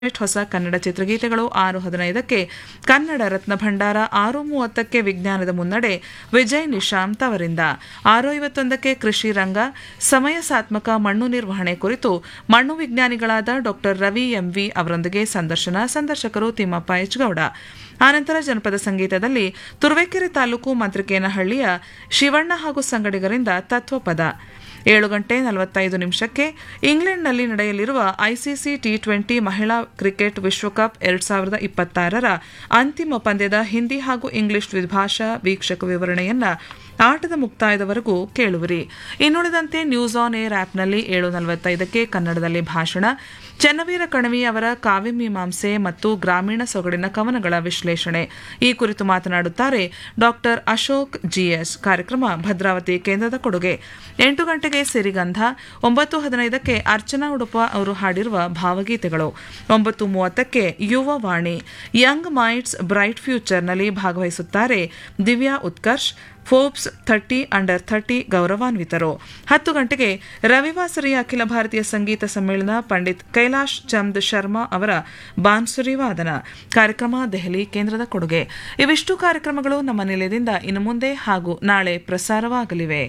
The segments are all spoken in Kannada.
ಹೊಸ ಕನ್ನಡ ಚಿತ್ರಗೀತೆಗಳು ಆರು ಹದಿನೈದಕ್ಕೆ ಕನ್ನಡ ರತ್ನ ಭಂಡಾರ ಆರು ಮೂವತ್ತಕ್ಕೆ ವಿಜ್ಞಾನದ ಮುನ್ನಡೆ ವಿಜಯ್ ನಿಶಾಂತ್ ಅವರಿಂದ ಆರು ಐವತ್ತೊಂದಕ್ಕೆ ಕೃಷಿ ರಂಗ ಸಮಯ ಸಾತ್ಮಕ ಮಣ್ಣು ನಿರ್ವಹಣೆ ಕುರಿತು ಮಣ್ಣು ವಿಜ್ಞಾನಿಗಳಾದ ಡಾ ರವಿ ಎಂವಿ ಅವರೊಂದಿಗೆ ಸಂದರ್ಶನ ಸಂದರ್ಶಕರು ತಿಮ್ಮಪ್ಪ ಎಚ್ ಗೌಡ ಆನಂತರ ಜನಪದ ಸಂಗೀತದಲ್ಲಿ ತುರುವೇಕೆರೆ ತಾಲೂಕು ಮಂತ್ರಿಕೇನಹಳ್ಳಿಯ ಶಿವಣ್ಣ ಹಾಗೂ ಸಂಗಡಿಗರಿಂದ ತತ್ವಪದ ಏಳು ಗಂಟೆ ನಲವತ್ತೈದು ನಿಮಿಷಕ್ಕೆ ಇಂಗ್ಲೆಂಡ್ನಲ್ಲಿ ನಡೆಯಲಿರುವ ಐಸಿಸಿ ಟಿ ಟ್ವೆಂಟಿ ಮಹಿಳಾ ಕ್ರಿಕೆಟ್ ವಿಶ್ವಕಪ್ ಎರಡ್ ಸಾವಿರದ ಇಪ್ಪತ್ತಾರರ ಅಂತಿಮ ಪಂದ್ಯದ ಹಿಂದಿ ಹಾಗೂ ಇಂಗ್ಲಿಷ್ ದ್ವಿಭಾಷಾ ವೀಕ್ಷಕ ವಿವರಣೆಯನ್ನ ಆಟದ ಮುಕ್ತಾಯದವರೆಗೂ ಕೇಳುವಿರಿ ಇನ್ನುಳಿದಂತೆ ನ್ಯೂಸ್ ಆನ್ ಏರ್ ಆಪ್ನಲ್ಲಿ ಏಳು ನಲವತ್ತೈದಕ್ಕೆ ಕನ್ನಡದಲ್ಲಿ ಭಾಷಣ ಚೆನ್ನವೀರ ಕಣವಿ ಅವರ ಕಾವ್ಯ ಮೀಮಾಂಸೆ ಮತ್ತು ಗ್ರಾಮೀಣ ಸೊಗಡಿನ ಕವನಗಳ ವಿಶ್ಲೇಷಣೆ ಈ ಕುರಿತು ಮಾತನಾಡುತ್ತಾರೆ ಡಾಕ್ಟರ್ ಅಶೋಕ್ ಜಿಎಸ್ ಕಾರ್ಯಕ್ರಮ ಭದ್ರಾವತಿ ಕೇಂದ್ರದ ಕೊಡುಗೆ ಎಂಟು ಗಂಟೆಗೆ ಸಿರಿಗಂಧ ಒಂಬತ್ತು ಹದಿನೈದಕ್ಕೆ ಅರ್ಚನಾ ಉಡುಪ ಅವರು ಹಾಡಿರುವ ಭಾವಗೀತೆಗಳು ಒಂಬತ್ತು ಮೂವತ್ತಕ್ಕೆ Yuva Vani young minds bright ಫ್ಯೂಚರ್ನಲ್ಲಿ ಭಾಗವಹಿಸುತ್ತಾರೆ Divya Utkarsh Forbes thirty under thirty ಗೌರವಾನ್ವಿತರು ಹತ್ತು ಗಂಟೆಗೆ ರವಿವಾಸರಿಯ ಅಖಿಲ ಭಾರತೀಯ ಸಂಗೀತ ಸಮ್ಮೇಳನ ಪಂಡಿತ್ ಕೈಲಾಶ್ ಚಂದ್ ಶರ್ಮಾ ಅವರ ಬಾನ್ಸುರಿ ವಾದನ ಕಾರ್ಯಕ್ರಮ ದೆಹಲಿ ಕೇಂದ್ರದ ಕೊಡುಗೆ ಇವಿಷ್ಟು ಕಾರ್ಯಕ್ರಮಗಳು ನಮ್ಮ ನಿಲಯದಿಂದ ಇನ್ನು ಮುಂದೆ ಹಾಗೂ ನಾಳೆ ಪ್ರಸಾರವಾಗಲಿವೆ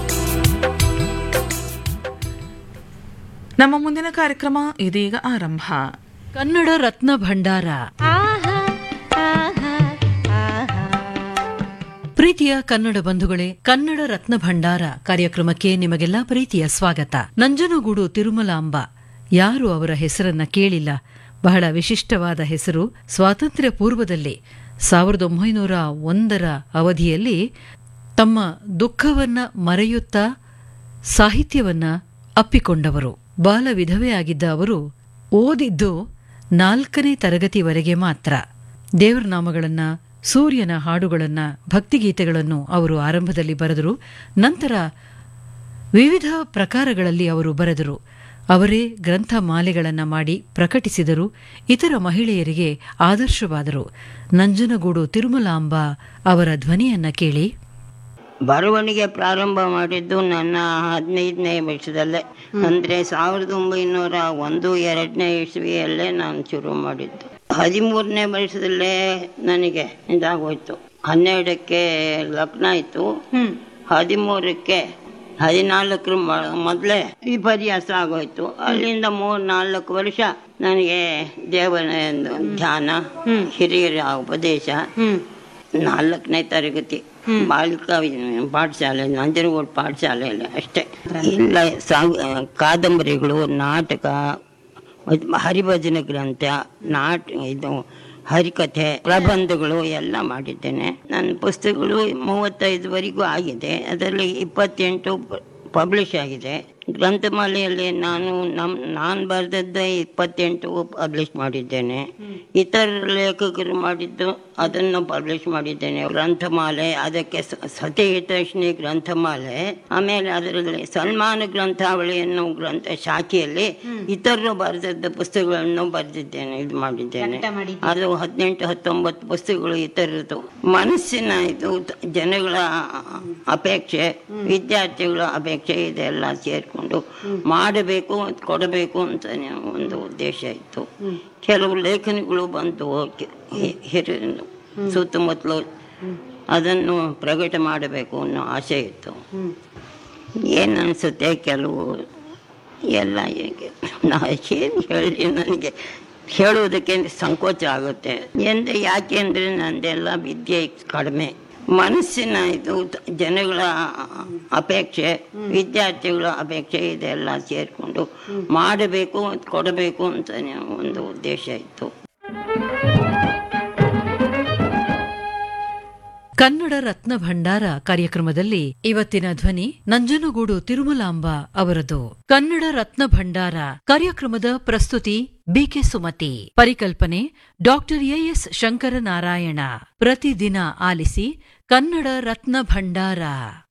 ನಮ್ಮ ಮುಂದಿನ ಕಾರ್ಯಕ್ರಮ ಇದೀಗ ಆರಂಭ ಕನ್ನಡ ರತ್ನ ಭಂಡಾರ ಪ್ರೀತಿಯ ಕನ್ನಡ ಬಂಧುಗಳೇ ಕನ್ನಡ ರತ್ನ ಭಂಡಾರ ಕಾರ್ಯಕ್ರಮಕ್ಕೆ ನಿಮಗೆಲ್ಲ ಪ್ರೀತಿಯ ಸ್ವಾಗತ ನಂಜನಗೂಡು ತಿರುಮಲಾಂಬ ಯಾರು ಅವರ ಹೆಸರನ್ನ ಕೇಳಿಲ್ಲ ಬಹಳ ವಿಶಿಷ್ಟವಾದ ಹೆಸರು ಸ್ವಾತಂತ್ರ್ಯ ಪೂರ್ವದಲ್ಲಿ ಸಾವಿರದ ಒಂಬೈನೂರ ಒಂದರ ಅವಧಿಯಲ್ಲಿ ತಮ್ಮ ದುಃಖವನ್ನ ಮರೆಯುತ್ತಾ ಸಾಹಿತ್ಯವನ್ನ ಅಪ್ಪಿಕೊಂಡವರು ಬಾಲ ವಿಧವೆಯಾಗಿದ್ದ ಅವರು ಓದಿದ್ದು ನಾಲ್ಕನೇ ತರಗತಿವರೆಗೆ ಮಾತ್ರ ದೇವರ ನಾಮಗಳನ್ನ ಸೂರ್ಯನ ಹಾಡುಗಳನ್ನ ಭಕ್ತಿಗೀತೆಗಳನ್ನು ಅವರು ಆರಂಭದಲ್ಲಿ ಬರೆದರು ನಂತರ ವಿವಿಧ ಪ್ರಕಾರಗಳಲ್ಲಿ ಅವರು ಬರೆದರು ಅವರೇ ಗ್ರಂಥ ಮಾಲೆಗಳನ್ನ ಮಾಡಿ ಪ್ರಕಟಿಸಿದರು ಇತರ ಮಹಿಳೆಯರಿಗೆ ಆದರ್ಶವಾದರು ನಂಜನಗೂಡು ತಿರುಮಲಾಂಬ ಅವರ ಧ್ವನಿಯನ್ನ ಕೇಳಿ ಬರವಣಿಗೆ ಪ್ರಾರಂಭ ಮಾಡಿದ್ದು ನನ್ನ ಹದಿನೈದನೇ ವರ್ಷದಲ್ಲೇ ಅಂದ್ರೆ ಸಾವಿರದ ಒಂಬೈನೂರ ಒಂದು ಎರಡನೇ ಇಸ್ವಿಯಲ್ಲೇ ನಾನು ಶುರು ಮಾಡಿದ್ದು ಹದಿಮೂರನೇ ವರ್ಷದಲ್ಲೇ ನನಗೆ ಇದಾಗೋಯ್ತು ಹನ್ನೆರಡಕ್ಕೆ ಲಗ್ನ ಆಯ್ತು ಹದಿಮೂರಕ್ಕೆ ಹದಿನಾಲ್ಕರ ಮೊದಲೇ ವಿಪರ್ಯಾಸ ಆಗೋಯ್ತು ಅಲ್ಲಿಂದ ಮೂರ್ ನಾಲ್ಕು ವರ್ಷ ನನಗೆ ದೇವರ ಧ್ಯಾನ ಹಿರಿಯರ ಉಪದೇಶ ನಾಲ್ಕನೇ ತರಗತಿ ಬಾಲಿಕಾ ವಿ- ಪಾಠಶಾಲೆ ನಂಜನಗೂಡು ಪಾಠಶಾಲೆಯಲ್ಲಿ ಅಷ್ಟೇ ಇಲ್ಲ ಸಾಂಗ್ ಕಾದಂಬರಿಗಳು ನಾಟಕ ಮತ್ತು ಹರಿಭಜನೆ ಗ್ರಂಥ ನಾಟ ಇದು ಹರಿಕಥೆ ಪ್ರಬಂಧಗಳು ಎಲ್ಲ ಮಾಡಿದ್ದೇನೆ ನನ್ನ ಪುಸ್ತಕಗಳು ಮೂವತ್ತೈದುವರೆಗೂ ಆಗಿದೆ ಅದರಲ್ಲಿ ಇಪ್ಪತ್ತೆಂಟು ಪಬ್ಲಿಷ್ ಆಗಿದೆ ಗ್ರಂಥಮಾಲೆಯಲ್ಲಿ ನಾನು ನಮ್ ನಾನು ಬರೆದದ್ದ ಇಪ್ಪತ್ತೆಂಟು ಪಬ್ಲಿಷ್ ಮಾಡಿದ್ದೇನೆ ಇತರ ಲೇಖಕರು ಮಾಡಿದ್ದು ಅದನ್ನು ಪಬ್ಲಿಷ್ ಮಾಡಿದ್ದೇನೆ ಗ್ರಂಥಮಾಲೆ ಅದಕ್ಕೆ ಸ- ಸತಿಹಿತೈಷಿಣಿ ಗ್ರಂಥಮಾಲೆ ಆಮೇಲೆ ಅದರಲ್ಲಿ ಸನ್ಮಾನ ಗ್ರಂಥಾವಳಿ ಅನ್ನೋ ಗ್ರಂಥ ಶಾಖೆಯಲ್ಲಿ ಇತರರು ಬರೆದದ್ದ ಪುಸ್ತಕಗಳನ್ನು ಬರೆದಿದ್ದೇನೆ ಇದು ಮಾಡಿದ್ದೇನೆ ಅದು ಹದಿನೆಂಟು ಹತ್ತೊಂಬತ್ತು ಪುಸ್ತಕಗಳು ಇತರದ್ದು ಮನಸ್ಸಿನ ಇದು ತ- ಜನಗಳ ಅಪೇಕ್ಷೆ ವಿದ್ಯಾರ್ಥಿಗಳ ಅಪೇಕ್ಷೆ ಇದೆಲ್ಲ ಸೇರಿಕೊಂಡು ಮಾಡಬೇಕು ಕೊಡಬೇಕು ಅಂತ ಒಂದು ಉದ್ದೇಶ ಇತ್ತು ಕೆಲವು ಲೇಖನಗಳು ಬಂತು ಕೆ- ಹಿ- ಹಿರಿಯರು ಸುತ್ತಮುತ್ತಲು ಅದನ್ನು ಪ್ರಕಟ ಮಾಡಬೇಕು ಅನ್ನೋ ಆಸೆ ಇತ್ತು ಏನು ಅನಿಸುತ್ತೆ ಕೆಲವು ಎಲ್ಲ ಹೇಗೆ ನಾ ಏನು ಹೇಳಿ ನನಗೆ ಹೇಳುವುದಕ್ಕೆ ಸಂಕೋಚ ಆಗುತ್ತೆ ಎಂದ ಯಾಕೆ ಅಂದರೆ ನಂದೆಲ್ಲ ವಿದ್ಯೆ ಕಡಿಮೆ ಮನಸ್ಸಿನ ಇದು ತ- ಜನಗಳ ಅಪೇಕ್ಷೆ ವಿದ್ಯಾರ್ಥಿಗಳ ಅಪೇಕ್ಷೆ ಇದೆಲ್ಲ ಸೇರಿಕೊಂಡು ಮಾಡಬೇಕು ಕೊಡಬೇಕು ಅಂತ ಒಂದು ಉದ್ದೇಶ ಇತ್ತು ಕನ್ನಡ ರತ್ನ ಭಂಡಾರ ಕಾರ್ಯಕ್ರಮದಲ್ಲಿ ಇವತ್ತಿನ ಧ್ವನಿ ನಂಜನಗೂಡು ತಿರುಮಲಾಂಬ ಅವರದು ಕನ್ನಡ ರತ್ನ ಭಂಡಾರ ಕಾರ್ಯಕ್ರಮದ ಪ್ರಸ್ತುತಿ ಬಿಕೆ ಸುಮತಿ ಪರಿಕಲ್ಪನೆ ಡಾಕ್ಟರ್ ಎಎಸ್ ಶಂಕರನಾರಾಯಣ ಪ್ರತಿದಿನ ಆಲಿಸಿ ಕನ್ನಡ ರತ್ನ ಭಂಡಾರ